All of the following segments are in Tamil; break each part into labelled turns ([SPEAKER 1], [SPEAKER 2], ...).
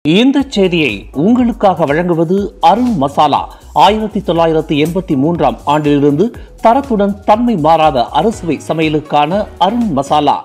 [SPEAKER 1] இந்த செய்தியை உங்களுக்காக வழங்குவது அருண் மசாலா ஆயிரத்தி தொள்ளாயிரத்தி எண்பத்தி மூன்றாம் ஆண்டிலிருந்து தரத்துடன் தன்மை மாறாத அறுசுவை சமையலுக்கான அருண் மசாலா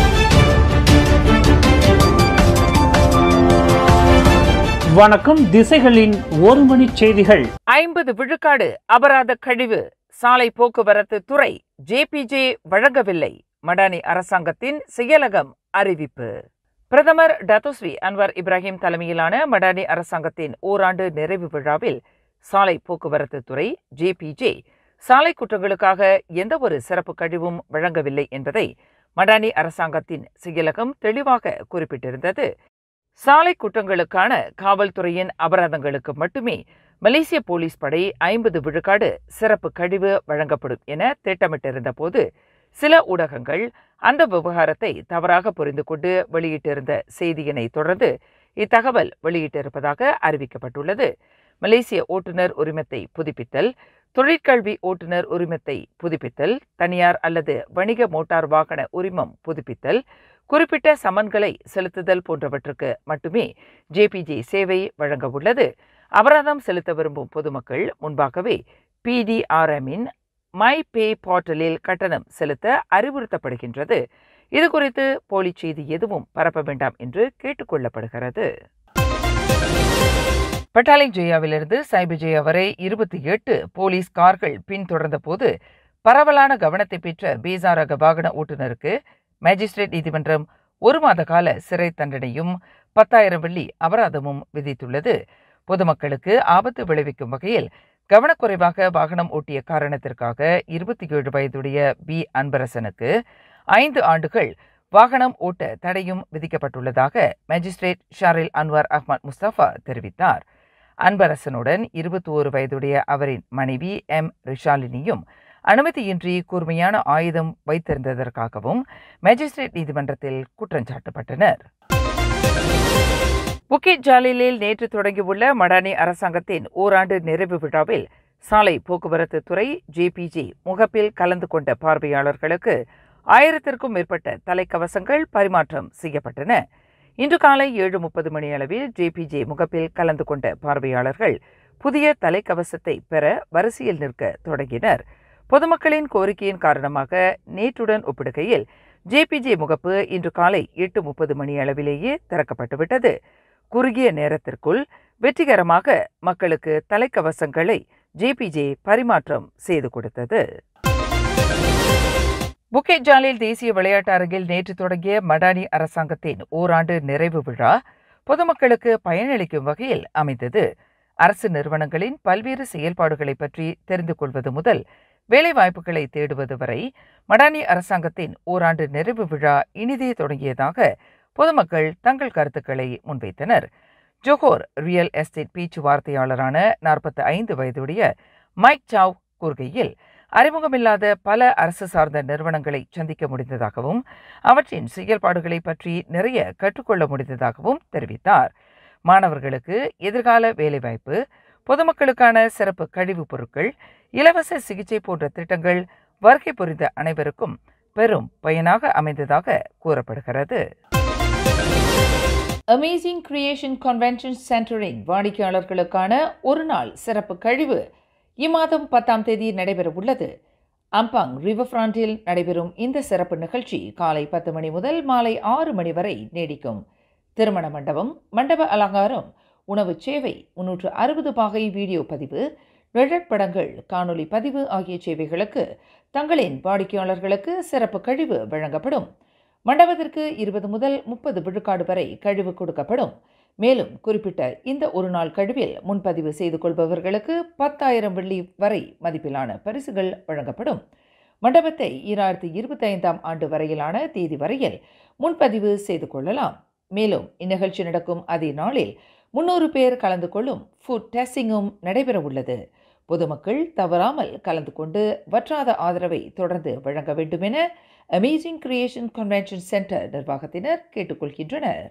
[SPEAKER 1] வணக்கம் திசைகளின் ஒரு மணி செய்திகள்
[SPEAKER 2] ஐம்பது விழுக்காடு அபராத கழிவு சாலை போக்குவரத்து துறை ஜேபிஜே வழங்கவில்லை மடானி அரசாங்கத்தின் செயலகம் அறிவிப்பு பிரதமர் டத்தோஸ்ரீ அன்வர் இப்ராஹிம் தலைமையிலான மடானி அரசாங்கத்தின் ஓராண்டு நிறைவு விழாவில் சாலை போக்குவரத்து துறை ஜேபிஜே சாலை குற்றங்களுக்காக எந்தவொரு சிறப்பு கழிவும் வழங்கவில்லை என்பதை மடானி அரசாங்கத்தின் செயலகம் தெளிவாக குறிப்பிட்டிருந்தது சாலை குற்றங்களுக்கான காவல்துறையின் அபராதங்களுக்கு மட்டுமே மலேசிய போலீஸ் படை ஐம்பது விழுக்காடு சிறப்பு கழிவு வழங்கப்படும் என திட்டமிட்டிருந்த போது சில ஊடகங்கள் அந்த விவகாரத்தை தவறாக புரிந்து கொண்டு வெளியிட்டிருந்த செய்தியினை தொடர்ந்து இத்தகவல் வெளியிட்டிருப்பதாக அறிவிக்கப்பட்டுள்ளது மலேசிய ஓட்டுநர் உரிமத்தை புதுப்பித்தல் தொழிற்கல்வி ஓட்டுநர் உரிமத்தை புதுப்பித்தல் தனியார் அல்லது வணிக மோட்டார் வாகன உரிமம் புதுப்பித்தல் குறிப்பிட்ட சமன்களை செலுத்துதல் போன்றவற்றுக்கு மட்டுமே ஜேபிஜே சேவை வழங்க உள்ளது அபராதம் செலுத்த விரும்பும் பொதுமக்கள் முன்பாகவே பிடிஆர்எம்மின் மை பே போர்ட்டலில் கட்டணம் செலுத்த அறிவுறுத்தப்படுகின்றது இதுகுறித்து போலி செய்தி எதுவும் பரப்ப வேண்டாம் என்று கேட்டுக்கொள்ளப்படுகிறது பட்டாலிங் ஜெயாவிலிருந்து சைபர் ஜெயா வரை இருபத்தி எட்டு போலீஸ் கார்கள் பின்தொடர்ந்த போது பரவலான கவனத்தை பெற்ற பீசார் ரக வாகன ஓட்டுநருக்கு மேஜிஸ்ட்ரேட் நீதிமன்றம் ஒரு மாத கால சிறை தண்டனையும் பத்தாயிரம் வெள்ளி அபராதமும் விதித்துள்ளது பொதுமக்களுக்கு ஆபத்து விளைவிக்கும் வகையில் கவனக்குறைவாக வாகனம் ஓட்டிய காரணத்திற்காக இருபத்தி ஏழு வயதுடைய பி அன்பரசனுக்கு ஐந்து ஆண்டுகள் வாகனம் ஓட்ட தடையும் விதிக்கப்பட்டுள்ளதாக magistrate Shahril Anwar Ahmad Mustafa தெரிவித்தார் அன்பரசனுடன் இருபத்தி ஓரு வயதுடைய அவரின் மனைவி எம் ரிஷாலினியும் அனுமதியின்றி கூர்மையான ஆயுதம் வைத்திருந்ததற்காகவும் மேஜிஸ்ட்ரேட் நீதிமன்றத்தில் குற்றஞ்சாட்டப்பட்டனர் புக்கிட் ஜாலிலில் நேற்று தொடங்கியுள்ள மடானி அரசாங்கத்தின் ஓராண்டு நிறைவு விழாவில் சாலை போக்குவரத்து துறை ஜேபிஜி முகப்பில் கலந்து கொண்ட பார்வையாளர்களுக்கு ஆயிரத்திற்கும் மேற்பட்ட தலைக்கவசங்கள் பரிமாற்றம் செய்யப்பட்டன இன்று காலை ஏழு முப்பது மணி அளவில் ஜேபிஜே முகப்பில் கலந்து கொண்ட பார்வையாளர்கள் புதிய தலைக்கவசத்தை பெற வரிசையில் நிற்க தொடங்கினர் பொதுமக்களின் கோரிக்கையின் காரணமாக நேற்றுடன் ஒப்பிடுகையில் ஜேபிஜே முகப்பு இன்று காலை எட்டு முப்பது மணி அளவிலேயே திறக்கப்பட்டுவிட்டது குறுகிய நேரத்திற்குள் வெற்றிகரமாக மக்களுக்கு தலைக்கவசங்களை ஜேபிஜே பரிமாற்றம் செய்து கொடுத்தது புக்கெட் ஜாலில் தேசிய விளையாட்டு அரங்கில் நேற்று தொடங்கிய மடானி அரசாங்கத்தின் ஓராண்டு நிறைவு விழா பொதுமக்களுக்கு பயனளிக்கும் வகையில் அமைந்தது அரசு நிறுவனங்களின் பல்வேறு செயல்பாடுகளை பற்றி தெரிந்து கொள்வது முதல் வேலைவாய்ப்புகளை தேடுவது வரை மடானி அரசாங்கத்தின் ஓராண்டு நிறைவு விழா இனிதே தொடங்கியதாக பொதுமக்கள் தங்கள் கருத்துக்களை முன்வைத்தனர் ஜோஹோர் ரியல் எஸ்டேட் பேச்சுவார்த்தையாளரான நாற்பத்தி ஐந்து வயதுடைய மைக் சாவ் கூறுகையில் அறிமுகமில்லாத பல அரசு சார்ந்த நிறுவனங்களை சந்திக்க முடிந்ததாகவும் அவற்றின் செயல்பாடுகளை பற்றி நிறைய கற்றுக்கொள்ள முடிந்ததாகவும் தெரிவித்தார் மாணவர்களுக்கு எதிர்கால வேலைவாய்ப்பு பொதுமக்களுக்கான சிறப்பு கழிவுப் பொருட்கள் இலவச சிகிச்சை போன்ற திட்டங்கள் வருகை புரிந்த அனைவருக்கும் பெரும் பயனாக அமைந்ததாக கூறப்படுகிறது அமேசிங் கிரியேஷன் கன்வென்ஷன் சென்டரின் வாடிக்கையாளர்களுக்கான ஒரு நாள் சிறப்பு கழிவு இம்மாதம் பத்தாம் தேதி நடைபெற உள்ளது அம்பாங் ரிவர் ஃப்ரண்டில் நடைபெறும் இந்த சிறப்பு நிகழ்ச்சி காலை பத்து மணி முதல் மாலை ஆறு மணி வரை நீடிக்கும் திருமண மண்டபம் மண்டப அலங்காரம் உணவு சேவை முன்னூற்று அறுபது பாகை வீடியோ பதிவு நிழற்படங்கள் காணொலி பதிவு ஆகிய சேவைகளுக்கு தங்களின் வாடிக்கையாளர்களுக்கு சிறப்பு கழிவு வழங்கப்படும் மண்டபத்திற்கு இருபது முதல் முப்பது விழுக்காடு வரை கழிவு கொடுக்கப்படும் மேலும் குறிப்பிட்ட இந்த ஒரு நாள் கழிவில் முன்பதிவு செய்து கொள்பவர்களுக்கு பத்தாயிரம் வெள்ளி வரை மதிப்பிலான பரிசுகள் வழங்கப்படும் மண்டபத்தை ஈராயிரத்தி இருபத்தி ஐந்தாம் ஆண்டு வரையிலான தேதி வரையில் முன்பதிவு செய்து கொள்ளலாம் மேலும் இந்நிகழ்ச்சி நடக்கும் அதே நாளில் முன்னூறு பேர் கலந்து கொள்ளும் ஃபுட் டெஸ்டிங்கும் நடைபெற உள்ளது பொதுமக்கள் தவறாமல் கலந்து கொண்டு வற்றாத ஆதரவை தொடர்ந்து வழங்க வேண்டும் என அமேசிங் கிரியேஷன் கன்வென்ஷன் சென்டர் நிர்வாகத்தினர் கேட்டுக்கொள்கின்றனர்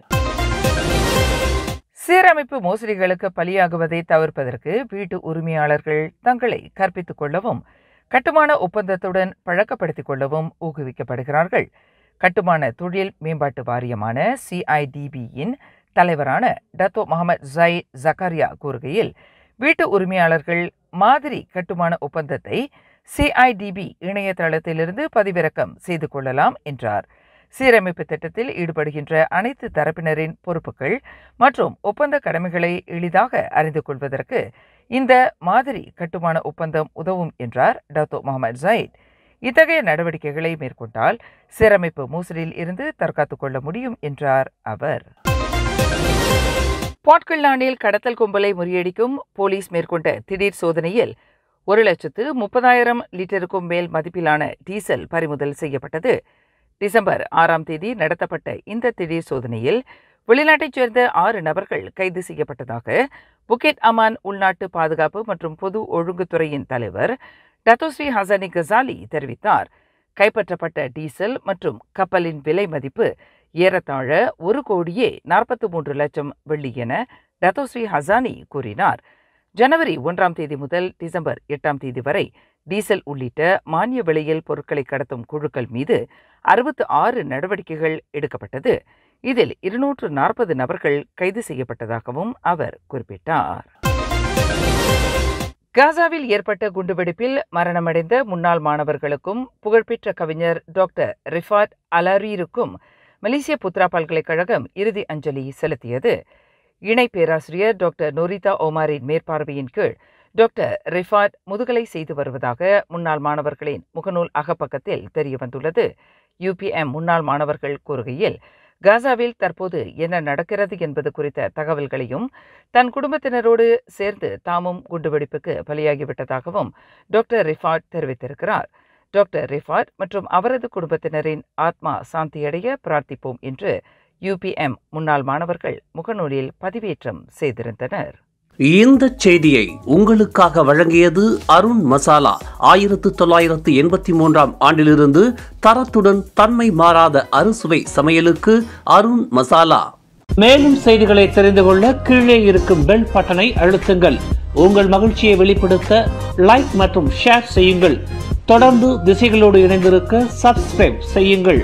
[SPEAKER 2] சீரமைப்பு மோசடிகளுக்கு பலியாகுவதை தவிர்ப்பதற்கு வீட்டு உரிமையாளர்கள் தங்களை கற்பித்துக் கொள்ளவும் கட்டுமான ஒப்பந்தத்துடன் பழக்கப்படுத்திக் கொள்ளவும் ஊக்குவிக்கப்படுகிறார்கள் கட்டுமான தொழில் மேம்பாட்டு வாரியமான சிஐடிபியின் தலைவரான டத்தோ முகமது ஜயித் ஜக்காரியா கூறுகையில் வீட்டு உரிமையாளர்கள் மாதிரி கட்டுமான ஒப்பந்தத்தை சிஐடிபி இணையதளத்திலிருந்து பதிவிறக்கம் செய்து கொள்ளலாம் என்றார் சீரமைப்பு திட்டத்தில் ஈடுபடுகின்ற அனைத்து தரப்பினரின் பொறுப்புகள் மற்றும் ஒப்பந்த கடமைகளை எளிதாக அறிந்து கொள்வதற்கு இந்த மாதிரி கட்டுமான ஒப்பந்தம் உதவும் என்றார் டத்தோ முகமது ஜயித் இத்தகைய நடவடிக்கைகளை மேற்கொண்டால் சீரமைப்பு மோசடியில் இருந்து தற்காத்துக் கொள்ள முடியும் என்றார் அவர் பாட்கில்லாண்டில் கடத்தல் கும்பலை முறியடிக்கும் போலீஸ் மேற்கொண்ட திடீர் சோதனையில் ஒரு லட்சத்து முப்பதாயிரம் லிட்டருக்கும் மேல் மதிப்பிலான டீசல் பறிமுதல் செய்யப்பட்டது டிசம்பர் ஆறாம் தேதி நடத்தப்பட்ட இந்த திடீர் சோதனையில் வெளிநாட்டைச் சேர்ந்த ஆறு நபர்கள் கைது செய்யப்பட்டதாக புக்கெட் அமான் உள்நாட்டு பாதுகாப்பு மற்றும் பொது ஒழுங்குத்துறையின் தலைவர் டத்தோஸ்ரீ ஹசனி கசாலி தெரிவித்தார் கைப்பற்றப்பட்ட டீசல் மற்றும் கப்பலின் விலை மதிப்பு ஏறத்தாழ ஒரு கோடியே நாற்பத்தி மூன்று லட்சம் வெள்ளி என டத்தோஸ்ரீ ஹசானி கூறினார் ஜனவரி ஒன்றாம் தேதி முதல் டிசம்பர் எட்டாம் தேதி வரை டீசல் உள்ளிட்ட மானிய விலையில் பொருட்களை கடத்தும் குழுக்கள் மீது அறுபத்து ஆறு நடவடிக்கைகள் எடுக்கப்பட்டது இதில் இருநூற்று நாற்பது நபர்கள் கைது செய்யப்பட்டதாகவும் அவர் குறிப்பிட்டார் காசாவில் ஏற்பட்ட குண்டுவெடிப்பில் மரணமடைந்த முன்னாள் மாணவர்களுக்கும் புகழ்பெற்ற கவிஞர் டாக்டர் ரிஃபாட் அலாரீருக்கும் மலேசிய புத்ரா பல்கலைக்கழகம் இறுதி அஞ்சலி செலுத்தியது இணை பேராசிரியர் டாக்டர் நோரிதா ஓமாரின் மேற்பார்வையின் கீழ் டாக்டர் ரிஃபாட் முதுகலை செய்து வருவதாக முன்னாள் மாணவர்களின் முகநூல் அகப்பக்கத்தில் தெரியவந்துள்ளது யுபிஎம் முன்னாள் மாணவர்கள் கூறுகையில் காசாவில் தற்போது என்ன நடக்கிறது என்பது குறித்த தகவல்களையும் தன் குடும்பத்தினரோடு சேர்ந்து தாமும் குண்டுவெடிப்புக்கு பலியாகிவிட்டதாகவும் டாக்டர் ரிஃபாட் தெரிவித்திருக்கிறார் டாக்டர் ரிஃபாட் மற்றும் அவரது குடும்பத்தினரின் ஆத்மா சாந்தியடைய பிரார்த்திப்போம் என்று யுபிஎம் முன்னாள் மாணவர்கள் முகநூலில் பதிவேற்றம் செய்திருந்தனர்
[SPEAKER 1] இந்த செய்தியை உங்களுக்காக வழங்கியது அருண் மசாலா ஆயிரத்து தொள்ளாயிரத்து எண்பத்தி மூன்றாம் ஆண்டிலிருந்து தரத்துடன் தன்மை மாறாத அறுசுவை சமையலுக்கு அருண் மசாலா மேலும் செய்திகளை தெரிந்து கொள்ள கீழே இருக்கும் பெல் பட்டனை அழுத்துங்கள் உங்கள் மகிழ்ச்சியை வெளிப்படுத்த லைக் மற்றும் ஷேர் செய்யுங்கள் தொடர்ந்து திசைகளோடு இணைந்திருக்க சப்ஸ்கிரைப் செய்யுங்கள்